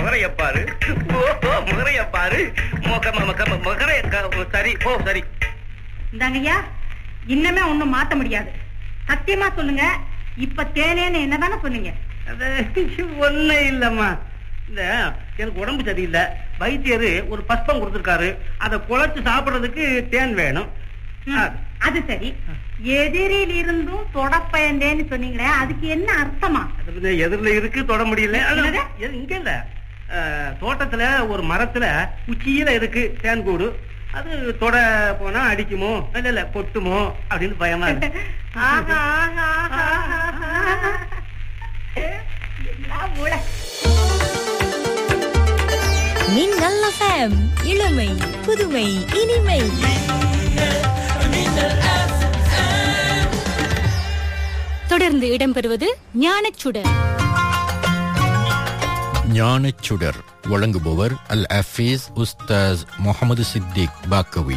முகரைய பாரு ஓஹோ முகரைய பாரு முக முக முகரைய க- சரி ஓ சரி இந்தாங்கய்யா இன்னமே ஒண்ணும் மாத்த முடியாது சத்தியமா சொல்லுங்க இப்ப தேனேன்னு என்னதானே சொன்னீங்க அது ஒண்ணு இல்லம்மா இந்த எனக்கு உடம்பு சரியில்லை வைத்தியரு ஒரு பஸ்பம் கொடுத்திருக்காரு அதை குழைச்சு சாப்பிடுறதுக்கு தேன் வேணும் ம், ஆ, அது சரி எதிரில் இருந்தும் தொடப்பயந்தேன்னு சொன்னீங்களே அதுக்கு என்ன அர்த்தமா அது வந்து எதிரில இருக்கு தொட முடியல அது- என்னது? எது- இங்க இல்ல அஹ், தோட்டத்துல ஒரு மரத்துல உச்சியில இருக்கு தேன் கூடு அது தொட போனா அடிக்குமோ இல்ல இல்ல கொட்டுமோ அப்படின்னு பயமா இருக்கு ஆஹா, ஆஹா, ஆஹா, ஆஹா. என்ன மூளை. மின்னல் எஃப்எம் இளமை புதுமை இனிமை தொடர்ந்து இடம்பெறுவது ஞானச்சுடர் ஞானச்சுடர் வழங்குபவர் அல் அஃபீஸ் உஸ்தாஸ் முகமது சித்திக் பாக்கவி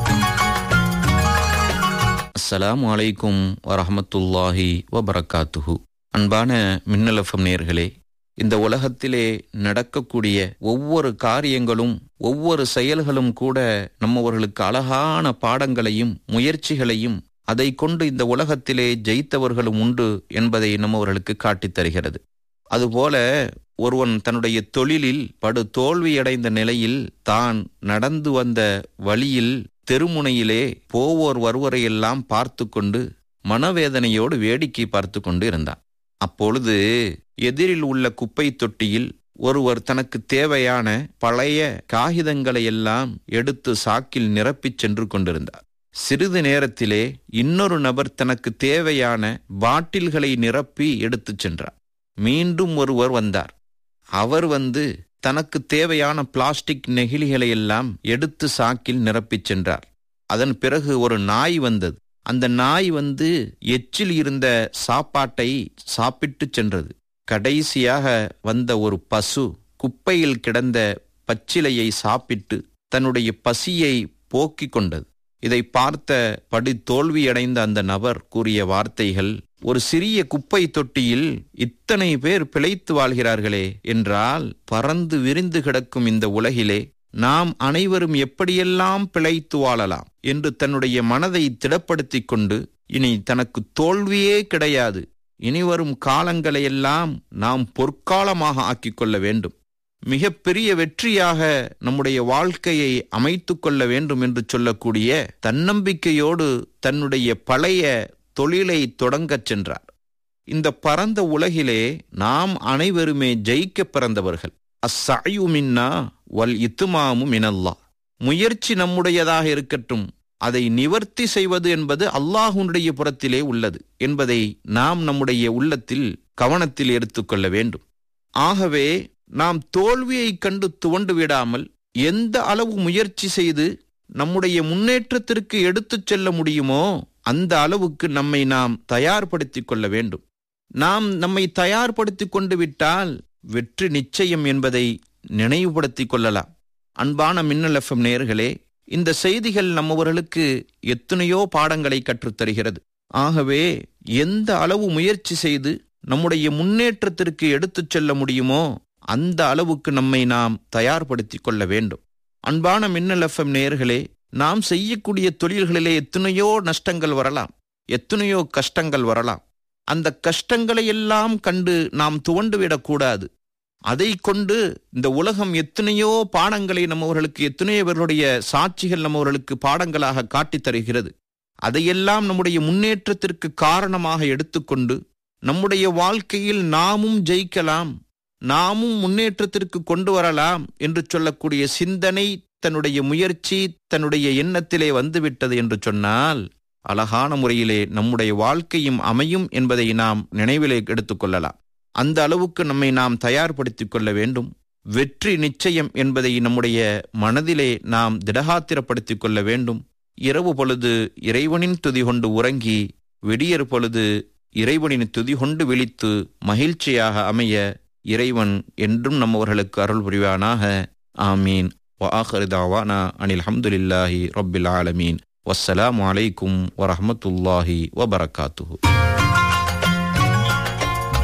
அஸ்ஸலாமு அலைக்கும் வரஹமத்துல்லாஹி வபரகாத்துஹு அன்பான மின்னலஃபம் நேர்களே இந்த உலகத்திலே நடக்கக்கூடிய ஒவ்வொரு காரியங்களும் ஒவ்வொரு செயல்களும் கூட நம்மவர்களுக்கு அழகான பாடங்களையும் முயற்சிகளையும் அதை கொண்டு இந்த உலகத்திலே ஜெயித்தவர்களும் உண்டு என்பதை நம்மவர்களுக்கு காட்டித் தருகிறது அதுபோல ஒருவன் தன்னுடைய தொழிலில் படு தோல்வியடைந்த நிலையில் தான் நடந்து வந்த வழியில் தெருமுனையிலே போவோர் வருவரையெல்லாம் பார்த்து கொண்டு மனவேதனையோடு வேடிக்கை பார்த்து கொண்டு இருந்தான் அப்பொழுது எதிரில் உள்ள குப்பை தொட்டியில் ஒருவர் தனக்கு தேவையான பழைய காகிதங்களை எல்லாம் எடுத்து சாக்கில் நிரப்பிச் சென்று கொண்டிருந்தார் சிறிது நேரத்திலே இன்னொரு நபர் தனக்கு தேவையான பாட்டில்களை நிரப்பி எடுத்துச் சென்றார் மீண்டும் ஒருவர் வந்தார் அவர் வந்து தனக்கு தேவையான பிளாஸ்டிக் நெகிழிகளை எல்லாம் எடுத்து சாக்கில் நிரப்பிச் சென்றார் அதன் பிறகு ஒரு நாய் வந்தது அந்த நாய் வந்து எச்சில் இருந்த சாப்பாட்டை சாப்பிட்டு சென்றது கடைசியாக வந்த ஒரு பசு குப்பையில் கிடந்த பச்சிலையை சாப்பிட்டு தன்னுடைய பசியை போக்கிக் கொண்டது இதை பார்த்த படி தோல்வியடைந்த அந்த நபர் கூறிய வார்த்தைகள் ஒரு சிறிய குப்பை தொட்டியில் இத்தனை பேர் பிழைத்து வாழ்கிறார்களே என்றால் பறந்து விரிந்து கிடக்கும் இந்த உலகிலே நாம் அனைவரும் எப்படியெல்லாம் பிழைத்து வாழலாம் என்று தன்னுடைய மனதை திடப்படுத்திக் கொண்டு இனி தனக்கு தோல்வியே கிடையாது இனிவரும் காலங்களையெல்லாம் நாம் பொற்காலமாக ஆக்கிக் கொள்ள வேண்டும் மிகப்பெரிய வெற்றியாக நம்முடைய வாழ்க்கையை அமைத்துக் கொள்ள வேண்டும் என்று சொல்லக்கூடிய தன்னம்பிக்கையோடு தன்னுடைய பழைய தொழிலை தொடங்கச் சென்றார் இந்த பரந்த உலகிலே நாம் அனைவருமே ஜெயிக்க பிறந்தவர்கள் அஸ்ஸாயு மின்னா வல் இத்துமாமு மினல்லா முயற்சி நம்முடையதாக இருக்கட்டும் அதை நிவர்த்தி செய்வது என்பது அல்லாஹுடைய புறத்திலே உள்ளது என்பதை நாம் நம்முடைய உள்ளத்தில் கவனத்தில் எடுத்துக்கொள்ள வேண்டும் ஆகவே நாம் தோல்வியைக் கண்டு துவண்டு விடாமல் எந்த அளவு முயற்சி செய்து நம்முடைய முன்னேற்றத்திற்கு எடுத்துச் செல்ல முடியுமோ அந்த அளவுக்கு நம்மை நாம் தயார்படுத்திக் கொள்ள வேண்டும் நாம் நம்மை தயார்படுத்திக் கொண்டு விட்டால் வெற்றி நிச்சயம் என்பதை நினைவுபடுத்திக் கொள்ளலாம் அன்பான மின்னல் எஃப்எம் நேயர்களே இந்த செய்திகள் நம்மவர்களுக்கு எத்தனையோ பாடங்களை கற்றுத்தருகிறது ஆகவே எந்த அளவு முயற்சி செய்து நம்முடைய முன்னேற்றத்திற்கு எடுத்துச் செல்ல முடியுமோ அந்த அளவுக்கு நம்மை நாம் தயார்படுத்திக் கொள்ள வேண்டும் அன்பான மின்னல் எஃப்எம் நேயர்களே நாம் செய்யக்கூடிய தொழில்களிலே எத்தனையோ நஷ்டங்கள் வரலாம் எத்தனையோ கஷ்டங்கள் வரலாம் அந்த கஷ்டங்களை எல்லாம் கண்டு நாம் துவண்டு விடக்கூடாது அதை கொண்டு இந்த உலகம் எத்தனையோ பாடங்களை நம்மவர்களுக்கு எத்தனையோ பேர்களுடைய சாட்சிகள் நம்மவர்களுக்கு பாடங்களாக காட்டித் தருகிறது அதையெல்லாம் நம்முடைய முன்னேற்றத்திற்கு காரணமாக எடுத்துக்கொண்டு நம்முடைய வாழ்க்கையில் நாமும் ஜெயிக்கலாம் நாமும் முன்னேற்றத்திற்கு கொண்டு வரலாம் என்று சொல்லக்கூடிய சிந்தனை தன்னுடைய முயற்சி தன்னுடைய எண்ணத்திலே வந்துவிட்டது என்று சொன்னால் அழகான முறையிலே நம்முடைய வாழ்க்கையும் அமையும் என்பதை நாம் நினைவிலே எடுத்துக்கொள்ளலாம் அந்த அளவுக்கு நம்மை நாம் தயார்படுத்திக் கொள்ள வேண்டும் வெற்றி நிச்சயம் என்பதை நம்முடைய மனதிலே நாம் திடகாத்திரப்படுத்திக் கொள்ள வேண்டும் இரவு பொழுது இறைவனின் துதி கொண்டு உறங்கி விடியற் பொழுது இறைவனின் துதி கொண்டு விழித்து மகிழ்ச்சியாக அமைய இறைவன் என்றும் நம்மவர்களுக்கு அருள் புரிவானாக ஆமீன் وآخر دعوانا أن الحمد لله رب العالمين والسلام عليكم ورحمة الله وبركاته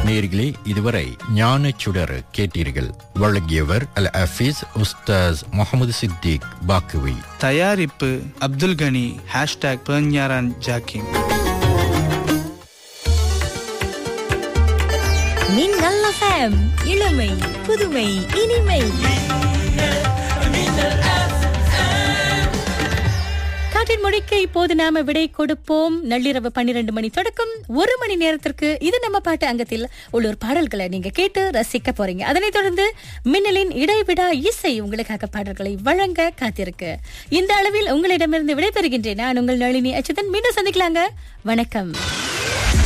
நேர்களே இதுவரை ஞானச்சுடர் கேட்டீர்கள் வழங்கியவர் அல் அஃபீஸ் உஸ்தாஸ் முகமது சித்திக் பாக்குவி தயாரிப்பு அப்துல் கனி ஹேஷ்டாக் பெர்ஞாரான் ஜாக்கிம் மின்னல் எஃப்எம் இளமை புதுமை இனிமை காற்றின் மொழிக்கு இப்போது நாம விடை கொடுப்போம் நள்ளிரவு பன்னிரண்டு மணி தொடக்கம் ஒரு மணி நேரத்திற்கு இது நம்ம பாட்டு அங்கத்தில் உள்ளூர் பாடல்களை நீங்க கேட்டு ரசிக்க போறீங்க அதனைத் தொடர்ந்து மின்னலின் இடைவிடா இசை உங்களுக்காக பாடல்களை வழங்க காத்திருக்கு இந்த அளவில் உங்களிடமிருந்து விடைபெறுகின்றேன் நான் உங்கள் நளினி அச்சுதன் மீண்டும் சந்திக்கலாங்க வணக்கம்